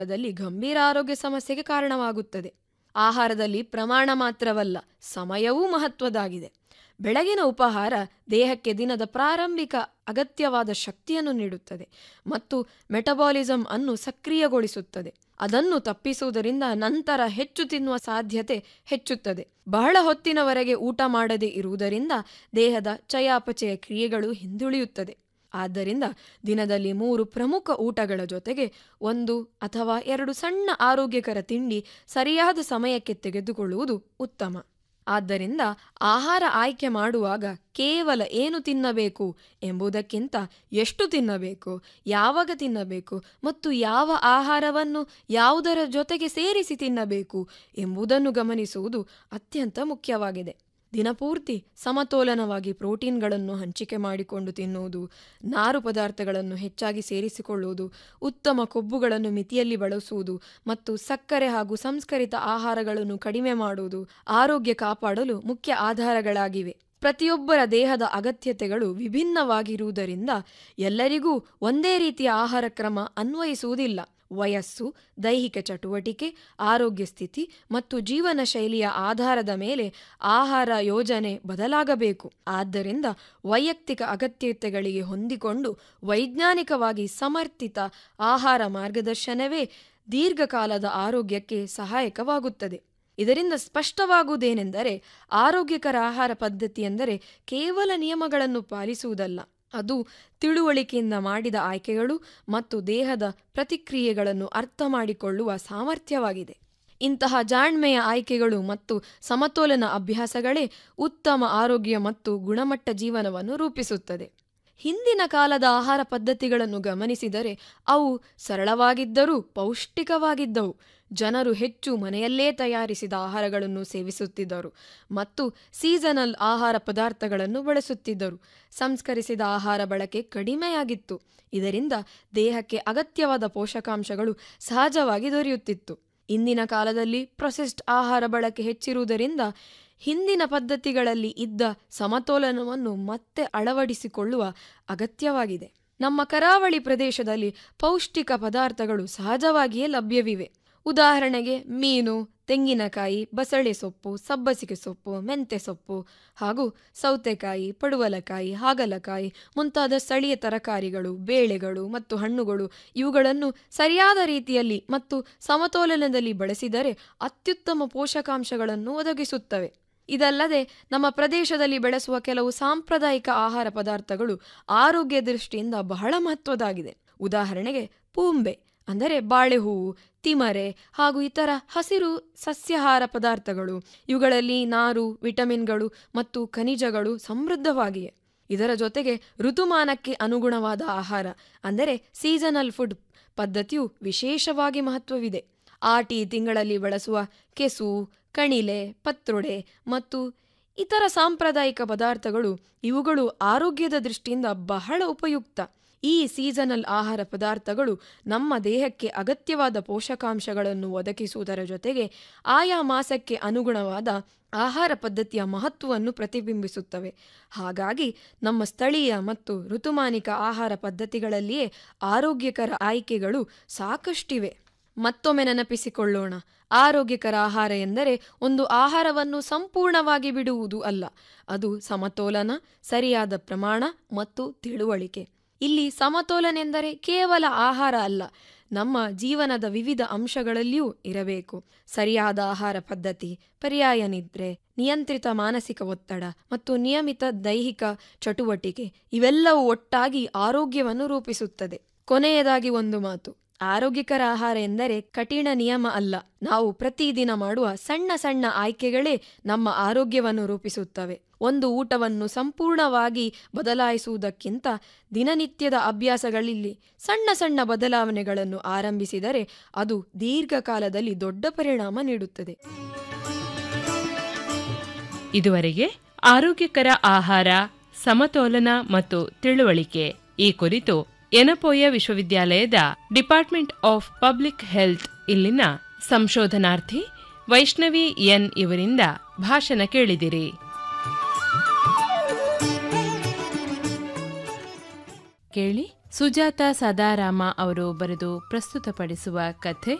ದಲ್ಲಿ ಗಂಭೀರ ಆರೋಗ್ಯ ಸಮಸ್ಯೆಗೆ ಕಾರಣವಾಗುತ್ತದೆ ಆಹಾರದಲ್ಲಿ ಪ್ರಮಾಣ ಮಾತ್ರವಲ್ಲ ಸಮಯವೂ ಮಹತ್ವದಾಗಿದೆ ಬೆಳಗಿನ ಉಪಹಾರ ದೇಹಕ್ಕೆ ದಿನದ ಪ್ರಾರಂಭಿಕ ಅಗತ್ಯವಾದ ಶಕ್ತಿಯನ್ನು ನೀಡುತ್ತದೆ ಮತ್ತು ಮೆಟಬಾಲಿಸಂ ಅನ್ನು ಸಕ್ರಿಯಗೊಳಿಸುತ್ತದೆ ಅದನ್ನು ತಪ್ಪಿಸುವುದರಿಂದ ನಂತರ ಹೆಚ್ಚು ತಿನ್ನುವ ಸಾಧ್ಯತೆ ಹೆಚ್ಚುತ್ತದೆ ಬಹಳ ಹೊತ್ತಿನವರೆಗೆ ಊಟ ಮಾಡದೇ ಇರುವುದರಿಂದ ದೇಹದ ಚಯಾಪಚಯ ಕ್ರಿಯೆಗಳು ಹಿಂದುಳಿಯುತ್ತದೆ ಆದ್ದರಿಂದ ದಿನದಲ್ಲಿ ಮೂರು ಪ್ರಮುಖ ಊಟಗಳ ಜೊತೆಗೆ ಒಂದು ಅಥವಾ ಎರಡು ಸಣ್ಣ ಆರೋಗ್ಯಕರ ತಿಂಡಿ ಸರಿಯಾದ ಸಮಯಕ್ಕೆ ತೆಗೆದುಕೊಳ್ಳುವುದು ಉತ್ತಮ ಆದ್ದರಿಂದ ಆಹಾರ ಆಯ್ಕೆ ಮಾಡುವಾಗ ಕೇವಲ ಏನು ತಿನ್ನಬೇಕು ಎಂಬುದಕ್ಕಿಂತ ಎಷ್ಟು ತಿನ್ನಬೇಕು ಯಾವಾಗ ತಿನ್ನಬೇಕು ಮತ್ತು ಯಾವ ಆಹಾರವನ್ನು ಯಾವುದರ ಜೊತೆಗೆ ಸೇರಿಸಿ ತಿನ್ನಬೇಕು ಎಂಬುದನ್ನು ಗಮನಿಸುವುದು ಅತ್ಯಂತ ಮುಖ್ಯವಾಗಿದೆ ದಿನಪೂರ್ತಿ ಸಮತೋಲನವಾಗಿ ಪ್ರೋಟೀನ್ಗಳನ್ನು ಹಂಚಿಕೆ ಮಾಡಿಕೊಂಡು ತಿನ್ನುವುದು ನಾರು ಪದಾರ್ಥಗಳನ್ನು ಹೆಚ್ಚಾಗಿ ಸೇರಿಸಿಕೊಳ್ಳುವುದು ಉತ್ತಮ ಕೊಬ್ಬುಗಳನ್ನು ಮಿತಿಯಲ್ಲಿ ಬಳಸುವುದು ಮತ್ತು ಸಕ್ಕರೆ ಹಾಗೂ ಸಂಸ್ಕರಿತ ಆಹಾರಗಳನ್ನು ಕಡಿಮೆ ಮಾಡುವುದು ಆರೋಗ್ಯ ಕಾಪಾಡಲು ಮುಖ್ಯ ಆಧಾರಗಳಾಗಿವೆ ಪ್ರತಿಯೊಬ್ಬರ ದೇಹದ ಅಗತ್ಯತೆಗಳು ವಿಭಿನ್ನವಾಗಿರುವುದರಿಂದ ಎಲ್ಲರಿಗೂ ಒಂದೇ ರೀತಿಯ ಆಹಾರ ಕ್ರಮ ಅನ್ವಯಿಸುವುದಿಲ್ಲ ವಯಸ್ಸು ದೈಹಿಕ ಚಟುವಟಿಕೆ ಆರೋಗ್ಯ ಸ್ಥಿತಿ ಮತ್ತು ಜೀವನ ಶೈಲಿಯ ಆಧಾರದ ಮೇಲೆ ಆಹಾರ ಯೋಜನೆ ಬದಲಾಗಬೇಕು ಆದ್ದರಿಂದ ವೈಯಕ್ತಿಕ ಅಗತ್ಯತೆಗಳಿಗೆ ಹೊಂದಿಕೊಂಡು ವೈಜ್ಞಾನಿಕವಾಗಿ ಸಮರ್ಥಿತ ಆಹಾರ ಮಾರ್ಗದರ್ಶನವೇ ದೀರ್ಘಕಾಲದ ಆರೋಗ್ಯಕ್ಕೆ ಸಹಾಯಕವಾಗುತ್ತದೆ ಇದರಿಂದ ಸ್ಪಷ್ಟವಾಗುವುದೇನೆಂದರೆ ಆರೋಗ್ಯಕರ ಆಹಾರ ಪದ್ಧತಿ ಎಂದರೆ ಕೇವಲ ನಿಯಮಗಳನ್ನು ಪಾಲಿಸುವುದಲ್ಲ ಅದು ತಿಳುವಳಿಕೆಯಿಂದ ಮಾಡಿದ ಆಯ್ಕೆಗಳು ಮತ್ತು ದೇಹದ ಪ್ರತಿಕ್ರಿಯೆಗಳನ್ನು ಅರ್ಥ ಮಾಡಿಕೊಳ್ಳುವ ಸಾಮರ್ಥ್ಯವಾಗಿದೆ ಇಂತಹ ಜಾಣ್ಮೆಯ ಆಯ್ಕೆಗಳು ಮತ್ತು ಸಮತೋಲನ ಅಭ್ಯಾಸಗಳೇ ಉತ್ತಮ ಆರೋಗ್ಯ ಮತ್ತು ಗುಣಮಟ್ಟ ಜೀವನವನ್ನು ರೂಪಿಸುತ್ತದೆ ಹಿಂದಿನ ಕಾಲದ ಆಹಾರ ಪದ್ಧತಿಗಳನ್ನು ಗಮನಿಸಿದರೆ ಅವು ಸರಳವಾಗಿದ್ದರೂ ಪೌಷ್ಟಿಕವಾಗಿದ್ದವು ಜನರು ಹೆಚ್ಚು ಮನೆಯಲ್ಲೇ ತಯಾರಿಸಿದ ಆಹಾರಗಳನ್ನು ಸೇವಿಸುತ್ತಿದ್ದರು ಮತ್ತು ಸೀಸನಲ್ ಆಹಾರ ಪದಾರ್ಥಗಳನ್ನು ಬಳಸುತ್ತಿದ್ದರು ಸಂಸ್ಕರಿಸಿದ ಆಹಾರ ಬಳಕೆ ಕಡಿಮೆಯಾಗಿತ್ತು ಇದರಿಂದ ದೇಹಕ್ಕೆ ಅಗತ್ಯವಾದ ಪೋಷಕಾಂಶಗಳು ಸಹಜವಾಗಿ ದೊರೆಯುತ್ತಿತ್ತು ಇಂದಿನ ಕಾಲದಲ್ಲಿ ಪ್ರೊಸೆಸ್ಡ್ ಆಹಾರ ಬಳಕೆ ಹೆಚ್ಚಿರುವುದರಿಂದ ಹಿಂದಿನ ಪದ್ಧತಿಗಳಲ್ಲಿ ಇದ್ದ ಸಮತೋಲನವನ್ನು ಮತ್ತೆ ಅಳವಡಿಸಿಕೊಳ್ಳುವ ಅಗತ್ಯವಾಗಿದೆ ನಮ್ಮ ಕರಾವಳಿ ಪ್ರದೇಶದಲ್ಲಿ ಪೌಷ್ಟಿಕ ಪದಾರ್ಥಗಳು ಸಹಜವಾಗಿಯೇ ಲಭ್ಯವಿವೆ ಉದಾಹರಣೆಗೆ ಮೀನು ತೆಂಗಿನಕಾಯಿ ಬಸಳೆ ಸೊಪ್ಪು ಸಬ್ಬಸಿಗೆ ಸೊಪ್ಪು ಮೆಂತೆ ಸೊಪ್ಪು ಹಾಗೂ ಸೌತೆಕಾಯಿ ಪಡುವಲಕಾಯಿ ಹಾಗಲಕಾಯಿ ಮುಂತಾದ ಸ್ಥಳೀಯ ತರಕಾರಿಗಳು ಬೇಳೆಗಳು ಮತ್ತು ಹಣ್ಣುಗಳು ಇವುಗಳನ್ನು ಸರಿಯಾದ ರೀತಿಯಲ್ಲಿ ಮತ್ತು ಸಮತೋಲನದಲ್ಲಿ ಬಳಸಿದರೆ ಅತ್ಯುತ್ತಮ ಪೋಷಕಾಂಶಗಳನ್ನು ಒದಗಿಸುತ್ತವೆ ಇದಲ್ಲದೆ ನಮ್ಮ ಪ್ರದೇಶದಲ್ಲಿ ಬೆಳೆಸುವ ಕೆಲವು ಸಾಂಪ್ರದಾಯಿಕ ಆಹಾರ ಪದಾರ್ಥಗಳು ಆರೋಗ್ಯ ದೃಷ್ಟಿಯಿಂದ ಬಹಳ ಮಹತ್ವದಾಗಿದೆ ಉದಾಹರಣೆಗೆ ಪೂಂಬೆ ಅಂದರೆ ಬಾಳೆಹೂವು ತಿಮರೆ ಹಾಗೂ ಇತರ ಹಸಿರು ಸಸ್ಯಾಹಾರ ಪದಾರ್ಥಗಳು ಇವುಗಳಲ್ಲಿ ನಾರು ವಿಟಮಿನ್ಗಳು ಮತ್ತು ಖನಿಜಗಳು ಸಮೃದ್ಧವಾಗಿವೆ ಇದರ ಜೊತೆಗೆ ಋತುಮಾನಕ್ಕೆ ಅನುಗುಣವಾದ ಆಹಾರ ಅಂದರೆ ಸೀಸನಲ್ ಫುಡ್ ಪದ್ಧತಿಯು ವಿಶೇಷವಾಗಿ ಮಹತ್ವವಿದೆ ಆಟಿ ತಿಂಗಳಲ್ಲಿ ಬಳಸುವ ಕೆಸು ಕಣಿಲೆ ಪತ್ರೊಡೆ ಮತ್ತು ಇತರ ಸಾಂಪ್ರದಾಯಿಕ ಪದಾರ್ಥಗಳು ಇವುಗಳು ಆರೋಗ್ಯದ ದೃಷ್ಟಿಯಿಂದ ಬಹಳ ಉಪಯುಕ್ತ ಈ ಸೀಸನಲ್ ಆಹಾರ ಪದಾರ್ಥಗಳು ನಮ್ಮ ದೇಹಕ್ಕೆ ಅಗತ್ಯವಾದ ಪೋಷಕಾಂಶಗಳನ್ನು ಒದಗಿಸುವುದರ ಜೊತೆಗೆ ಆಯಾ ಮಾಸಕ್ಕೆ ಅನುಗುಣವಾದ ಆಹಾರ ಪದ್ಧತಿಯ ಮಹತ್ವವನ್ನು ಪ್ರತಿಬಿಂಬಿಸುತ್ತವೆ ಹಾಗಾಗಿ ನಮ್ಮ ಸ್ಥಳೀಯ ಮತ್ತು ಋತುಮಾನಿಕ ಆಹಾರ ಪದ್ಧತಿಗಳಲ್ಲಿಯೇ ಆರೋಗ್ಯಕರ ಆಯ್ಕೆಗಳು ಸಾಕಷ್ಟಿವೆ ಮತ್ತೊಮ್ಮೆ ನೆನಪಿಸಿಕೊಳ್ಳೋಣ ಆರೋಗ್ಯಕರ ಆಹಾರ ಎಂದರೆ ಒಂದು ಆಹಾರವನ್ನು ಸಂಪೂರ್ಣವಾಗಿ ಬಿಡುವುದು ಅಲ್ಲ ಅದು ಸಮತೋಲನ ಸರಿಯಾದ ಪ್ರಮಾಣ ಮತ್ತು ತಿಳುವಳಿಕೆ ಇಲ್ಲಿ ಸಮತೋಲನೆಂದರೆ ಕೇವಲ ಆಹಾರ ಅಲ್ಲ ನಮ್ಮ ಜೀವನದ ವಿವಿಧ ಅಂಶಗಳಲ್ಲಿಯೂ ಇರಬೇಕು ಸರಿಯಾದ ಆಹಾರ ಪದ್ಧತಿ ಪರ್ಯಾಯ ನಿದ್ರೆ ನಿಯಂತ್ರಿತ ಮಾನಸಿಕ ಒತ್ತಡ ಮತ್ತು ನಿಯಮಿತ ದೈಹಿಕ ಚಟುವಟಿಕೆ ಇವೆಲ್ಲವೂ ಒಟ್ಟಾಗಿ ಆರೋಗ್ಯವನ್ನು ರೂಪಿಸುತ್ತದೆ ಕೊನೆಯದಾಗಿ ಒಂದು ಮಾತು ಆರೋಗ್ಯಕರ ಆಹಾರ ಎಂದರೆ ಕಠಿಣ ನಿಯಮ ಅಲ್ಲ ನಾವು ಪ್ರತಿದಿನ ಮಾಡುವ ಸಣ್ಣ ಸಣ್ಣ ಆಯ್ಕೆಗಳೇ ನಮ್ಮ ಆರೋಗ್ಯವನ್ನು ರೂಪಿಸುತ್ತವೆ ಒಂದು ಊಟವನ್ನು ಸಂಪೂರ್ಣವಾಗಿ ಬದಲಾಯಿಸುವುದಕ್ಕಿಂತ ದಿನನಿತ್ಯದ ಅಭ್ಯಾಸಗಳಲ್ಲಿ ಸಣ್ಣ ಸಣ್ಣ ಬದಲಾವಣೆಗಳನ್ನು ಆರಂಭಿಸಿದರೆ ಅದು ದೀರ್ಘಕಾಲದಲ್ಲಿ ದೊಡ್ಡ ಪರಿಣಾಮ ನೀಡುತ್ತದೆ ಇದುವರೆಗೆ ಆರೋಗ್ಯಕರ ಆಹಾರ ಸಮತೋಲನ ಮತ್ತು ತಿಳುವಳಿಕೆ ಈ ಕುರಿತು ಎನಪೋಯ ವಿಶ್ವವಿದ್ಯಾಲಯದ ಡಿಪಾರ್ಟ್ಮೆಂಟ್ ಆಫ್ ಪಬ್ಲಿಕ್ ಹೆಲ್ತ್ ಇಲ್ಲಿನ ಸಂಶೋಧನಾರ್ಥಿ ವೈಷ್ಣವಿ ಎನ್ ಇವರಿಂದ ಭಾಷಣ ಕೇಳಿದಿರಿ ಕೇಳಿ ಸುಜಾತ ಸದಾರಾಮ ಅವರು ಬರೆದು ಪ್ರಸ್ತುತಪಡಿಸುವ ಕಥೆ